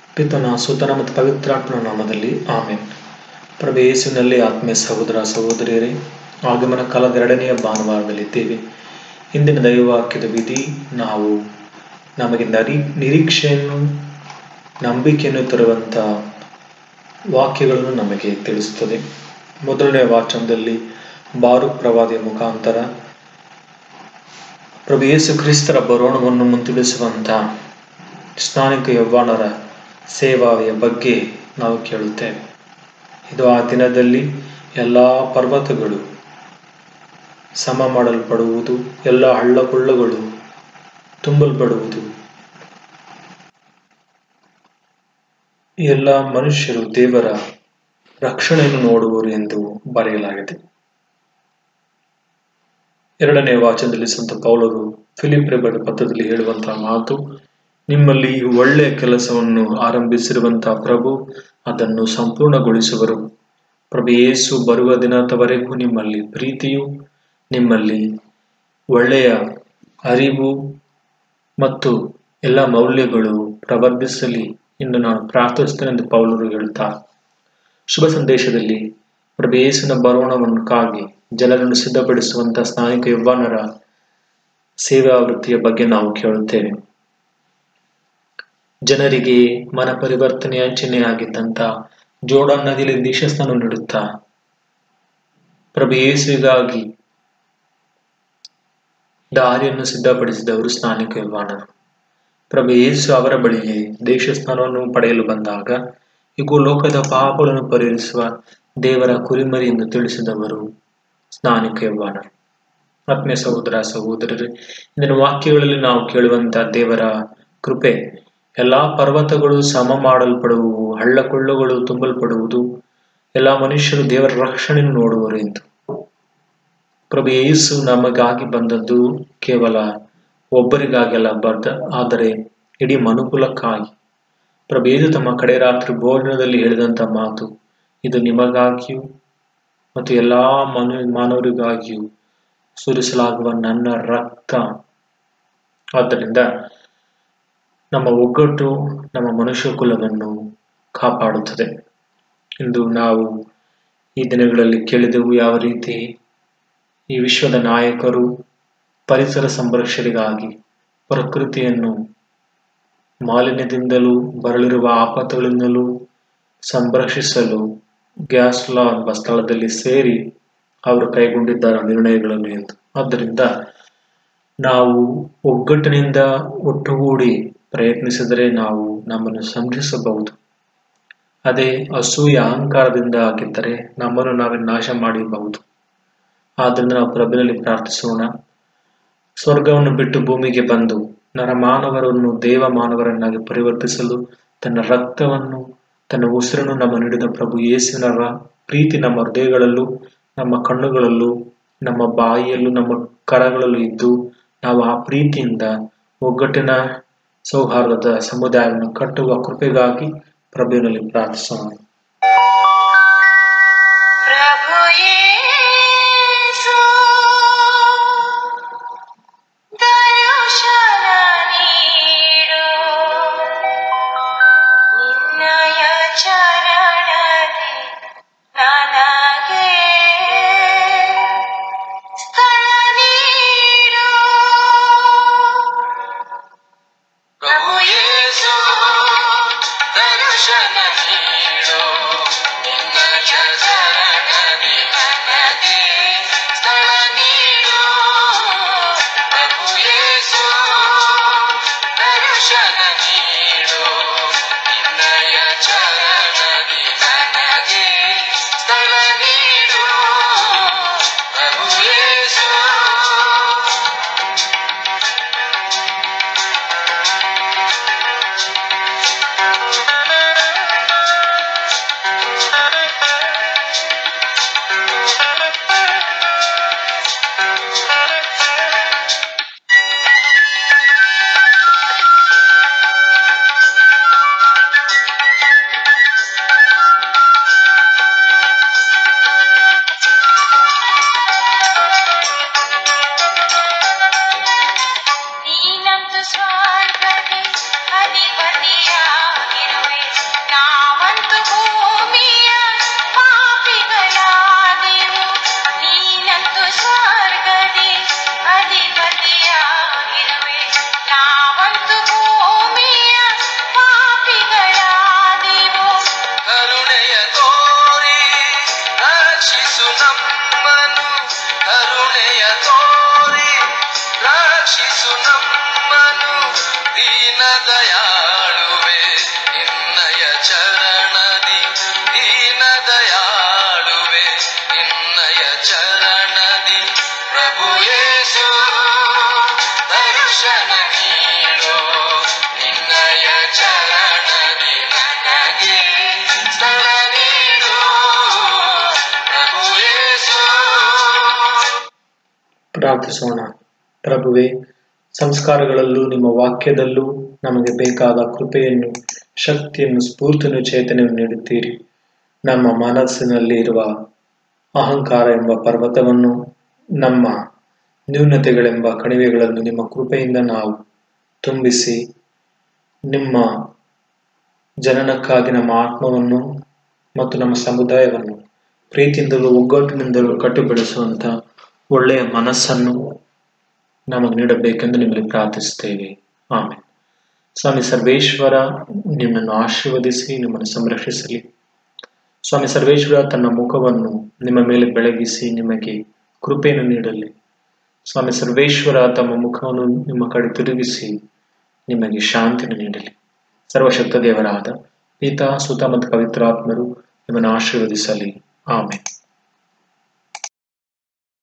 ಪಿತನ ಸುತನ ಮತ್ತು ಪವಿತ್ರಾತ್ಮನ ನಾಮದಲ್ಲಿ ಆಮೇನ್ ಪ್ರಭು ಯೇಸುವಿನಲ್ಲಿ ಆತ್ಮೀಯ ಸಹೋದರ ಸಹೋದರಿಯರೇ ಆಗಮನ ಕಾಲದ ಎರಡನೆಯ ಭಾನುವಾರದಲ್ಲಿದ್ದೇವೆ ಇಂದಿನ ದೈವವಾಕ್ಯದ ವಿಧಿ ನಾವು ನಮಗೆ ನರಿ ನಿರೀಕ್ಷೆಯನ್ನು ನಂಬಿಕೆಯನ್ನು ತರುವಂಥ ವಾಕ್ಯಗಳನ್ನು ನಮಗೆ ತಿಳಿಸುತ್ತದೆ ಮೊದಲನೇ ವಾಚನದಲ್ಲಿ ಬಾರುಕ್ ಪ್ರವಾದಿಯ ಮುಖಾಂತರ ಪ್ರಭು ಯೇಸು ಕ್ರಿಸ್ತರ ಬರೋಣವನ್ನು ಮುಂತಿಳಿಸುವಂಥ ಸ್ನಾನಿಕ ಯೌವನರ ಸೇವಾವಿಯ ಬಗ್ಗೆ ನಾವು ಕೇಳುತ್ತೇವೆ ಇದು ಆ ದಿನದಲ್ಲಿ ಎಲ್ಲ ಪರ್ವತಗಳು ಸಮ ಮಾಡಲ್ಪಡುವುದು ಎಲ್ಲ ಹಳ್ಳಕೊಳ್ಳಗಳು ತುಂಬಲ್ಪಡುವುದು ಎಲ್ಲ ಮನುಷ್ಯರು ದೇವರ ರಕ್ಷಣೆಯನ್ನು ನೋಡುವರು ಎಂದು ಬರೆಯಲಾಗಿದೆ ಎರಡನೇ ವಾಚನದಲ್ಲಿ ಸಂತ ಪೌಲರು ಫಿಲಿಪ್ ಬರೆದ ಪತ್ರದಲ್ಲಿ ಹೇಳುವಂತಹ ಮಾತು ನಿಮ್ಮಲ್ಲಿ ಈ ಒಳ್ಳೆಯ ಕೆಲಸವನ್ನು ಆರಂಭಿಸಿರುವಂತಹ ಪ್ರಭು ಅದನ್ನು ಸಂಪೂರ್ಣಗೊಳಿಸುವರು ಪ್ರಭು ಯೇಸು ಬರುವ ದಿನದವರೆಗೂ ನಿಮ್ಮಲ್ಲಿ ಪ್ರೀತಿಯು ನಿಮ್ಮಲ್ಲಿ ಒಳ್ಳೆಯ ಅರಿವು ಮತ್ತು ಎಲ್ಲ ಮೌಲ್ಯಗಳು ಪ್ರವರ್ಧಿಸಲಿ ಎಂದು ನಾನು ಪ್ರಾರ್ಥಿಸ್ತೇನೆ ಎಂದು ಪೌಲರು ಹೇಳುತ್ತಾರೆ ಶುಭ ಸಂದೇಶದಲ್ಲಿ ಪ್ರಭು ಯೇಸುವಿನ ಬರೋಣವನ್ನುಕ್ಕಾಗಿ ಜನರನ್ನು ಸಿದ್ಧಪಡಿಸುವಂತಹ ಸ್ನಾನಿಕ ಯೌವನರ ಸೇವಾ ವೃತ್ತಿಯ ಬಗ್ಗೆ ನಾವು ಕೇಳುತ್ತೇವೆ ಜನರಿಗೆ ಮನ ಪರಿವರ್ತನೆಯ ಚಿಹ್ನೆಯಾಗಿದ್ದಂಥ ಜೋಡಾನ್ ನದಿಯಲ್ಲಿ ದೀಕ್ಷಾಸ್ನಾನ ನೀಡುತ್ತಾ ಪ್ರಭು ಯೇಸುವಿಗಾಗಿ ದಾರಿಯನ್ನು ಸಿದ್ಧಪಡಿಸಿದವರು ಸ್ನಾನಿಕ ಯೌವನರು ಪ್ರಭು ಯೇಸು ಅವರ ಬಳಿಗೆ ದೇಶಸ್ಥಾನವನ್ನು ಪಡೆಯಲು ಬಂದಾಗ ಇಗೋ ಲೋಕದ ಪಾಪಗಳನ್ನು ಪರಿಹರಿಸುವ ದೇವರ ಕುರಿಮರಿ ಎಂದು ತಿಳಿಸಿದವರು ಸ್ನಾನಿಕ ಯೌವನರು ಆತ್ಮೀಯ ಸಹೋದರ ಸಹೋದರರೇ ಇಂದಿನ ವಾಕ್ಯಗಳಲ್ಲಿ ನಾವು ಕೇಳುವಂತಹ ದೇವರ ಕೃಪೆ ಎಲ್ಲಾ ಪರ್ವತಗಳು ಸಮ ಮಾಡಲ್ಪಡುವು ಹಳ್ಳಕೊಳ್ಳಗಳು ತುಂಬಲ್ಪಡುವುದು ಎಲ್ಲಾ ಮನುಷ್ಯರು ದೇವರ ರಕ್ಷಣೆಯನ್ನು ನೋಡುವರು ಎಂದು ಪ್ರಭು ಯೇಸು ನಮಗಾಗಿ ಬಂದದ್ದು ಕೇವಲ ಒಬ್ಬರಿಗಾಗಲ್ಲ ಬರ್ದ ಆದರೆ ಇಡೀ ಮನುಕುಲಕ್ಕಾಗಿ ಪ್ರಭು ಯೇಸು ತಮ್ಮ ಕಡೆ ರಾತ್ರಿ ಭೋಜನದಲ್ಲಿ ಹೇಳಿದಂಥ ಮಾತು ಇದು ನಿಮಗಾಗಿಯೂ ಮತ್ತು ಎಲ್ಲಾ ಮನು ಮಾನವರಿಗಾಗಿಯೂ ಸುರಿಸಲಾಗುವ ನನ್ನ ರಕ್ತ ಆದ್ದರಿಂದ ನಮ್ಮ ಒಗ್ಗಟ್ಟು ನಮ್ಮ ಮನುಷ್ಯ ಕುಲವನ್ನು ಕಾಪಾಡುತ್ತದೆ ಇಂದು ನಾವು ಈ ದಿನಗಳಲ್ಲಿ ಕೇಳಿದೆವು ಯಾವ ರೀತಿ ಈ ವಿಶ್ವದ ನಾಯಕರು ಪರಿಸರ ಸಂರಕ್ಷಣೆಗಾಗಿ ಪ್ರಕೃತಿಯನ್ನು ಮಾಲಿನ್ಯದಿಂದಲೂ ಬರಲಿರುವ ಆಪತ್ತುಗಳಿಂದಲೂ ಸಂರಕ್ಷಿಸಲು ಗ್ಯಾಸ್ ಲಾ ಎಂಬ ಸ್ಥಳದಲ್ಲಿ ಸೇರಿ ಅವರು ಕೈಗೊಂಡಿದ್ದಾರೆ ನಿರ್ಣಯಗಳನ್ನು ಎಂದು ಆದ್ದರಿಂದ ನಾವು ಒಗ್ಗಟ್ಟಿನಿಂದ ಒಟ್ಟುಗೂಡಿ ಪ್ರಯತ್ನಿಸಿದರೆ ನಾವು ನಮ್ಮನ್ನು ಸಂರಕ್ಷಿಸಬಹುದು ಅದೇ ಅಸೂಯ ಅಹಂಕಾರದಿಂದ ಆಗಿದ್ದರೆ ನಮ್ಮನ್ನು ನಾವೇ ನಾಶ ಮಾಡಬಹುದು ಆದ್ದರಿಂದ ನಾವು ಪ್ರಭೆಯಲ್ಲಿ ಪ್ರಾರ್ಥಿಸೋಣ ಸ್ವರ್ಗವನ್ನು ಬಿಟ್ಟು ಭೂಮಿಗೆ ಬಂದು ನರಮಾನವರನ್ನು ದೇವ ಮಾನವರನ್ನಾಗಿ ಪರಿವರ್ತಿಸಲು ತನ್ನ ರಕ್ತವನ್ನು ತನ್ನ ಉಸಿರನ್ನು ನಮ್ಮ ನೀಡಿದ ಪ್ರಭು ಯೇಸುವಿನ ಪ್ರೀತಿ ನಮ್ಮ ಹೃದಯಗಳಲ್ಲೂ ನಮ್ಮ ಕಣ್ಣುಗಳಲ್ಲೂ ನಮ್ಮ ಬಾಯಿಯಲ್ಲೂ ನಮ್ಮ ಕರಗಳಲ್ಲೂ ಇದ್ದು ನಾವು ಆ ಪ್ರೀತಿಯಿಂದ ಒಗ್ಗಟ್ಟಿನ ಸೌಹಾರ್ದದ ಸಮುದಾಯವನ್ನು ಕಟ್ಟುವ ಕೃಪೆಗಾಗಿ ಪ್ರಭುವಿನಲ್ಲಿ ಪ್ರಾರ್ಥಿಸೋಣ ಪ್ರಭು ಯೇಸು ದರ್ಶನ ನೀಡು ನಿನ್ನಯ ಚರಣದಿ ನನಗೆ ಸ್ಥಳ ನೀಡು ಪ್ರಭು ಯೇಸು ದರ್ಶನ ನೀಡು ಪ್ರಾರ್ಥಿಸೋಣ ಪ್ರಭುವೆ ಸಂಸ್ಕಾರಗಳಲ್ಲೂ ನಿಮ್ಮ ವಾಕ್ಯದಲ್ಲೂ ನಮಗೆ ಬೇಕಾದ ಕೃಪೆಯನ್ನು ಶಕ್ತಿಯನ್ನು ಸ್ಫೂರ್ತಿಯನ್ನು ಚೇತನೆಯನ್ನು ನೀಡುತ್ತೀರಿ ನಮ್ಮ ಮನಸ್ಸಿನಲ್ಲಿ ಇರುವ ಅಹಂಕಾರ ಎಂಬ ಪರ್ವತವನ್ನು ನಮ್ಮ ನ್ಯೂನತೆಗಳೆಂಬ ಕಣಿವೆಗಳನ್ನು ನಿಮ್ಮ ಕೃಪೆಯಿಂದ ನಾವು ತುಂಬಿಸಿ ನಿಮ್ಮ ಜನನಕ್ಕಾಗಿ ನಮ್ಮ ಆತ್ಮವನ್ನು ಮತ್ತು ನಮ್ಮ ಸಮುದಾಯವನ್ನು ಪ್ರೀತಿಯಿಂದಲೂ ಒಗ್ಗಟ್ಟಿನಿಂದಲೂ ಕಟ್ಟಿಬೆಳೆಸುವಂಥ ಒಳ್ಳೆಯ ಮನಸ್ಸನ್ನು ನಮಗೆ ನೀಡಬೇಕೆಂದು ನಿಮ್ಮಲ್ಲಿ ಪ್ರಾರ್ಥಿಸುತ್ತೇವೆ ಆಮೇಲೆ ಸ್ವಾಮಿ ಸರ್ವೇಶ್ವರ ನಿಮ್ಮನ್ನು ಆಶೀರ್ವದಿಸಿ ನಿಮ್ಮನ್ನು ಸಂರಕ್ಷಿಸಲಿ ಸ್ವಾಮಿ ಸರ್ವೇಶ್ವರ ತನ್ನ ಮುಖವನ್ನು ನಿಮ್ಮ ಮೇಲೆ ಬೆಳಗಿಸಿ ನಿಮಗೆ ಕೃಪೆಯನ್ನು ನೀಡಲಿ ಸ್ವಾಮಿ ಸರ್ವೇಶ್ವರ ತಮ್ಮ ಮುಖವನ್ನು ನಿಮ್ಮ ಕಡೆ ತಿರುಗಿಸಿ ನಿಮಗೆ ಶಾಂತಿಯನ್ನು ನೀಡಲಿ ಸರ್ವಶಕ್ತ ದೇವರಾದ ಪಿತಾ ಸುತ ಮತ್ತು ಪವಿತ್ರಾತ್ಮರು ನಿಮ್ಮನ್ನು ಆಶೀರ್ವದಿಸಲಿ ಆಮೇಲೆ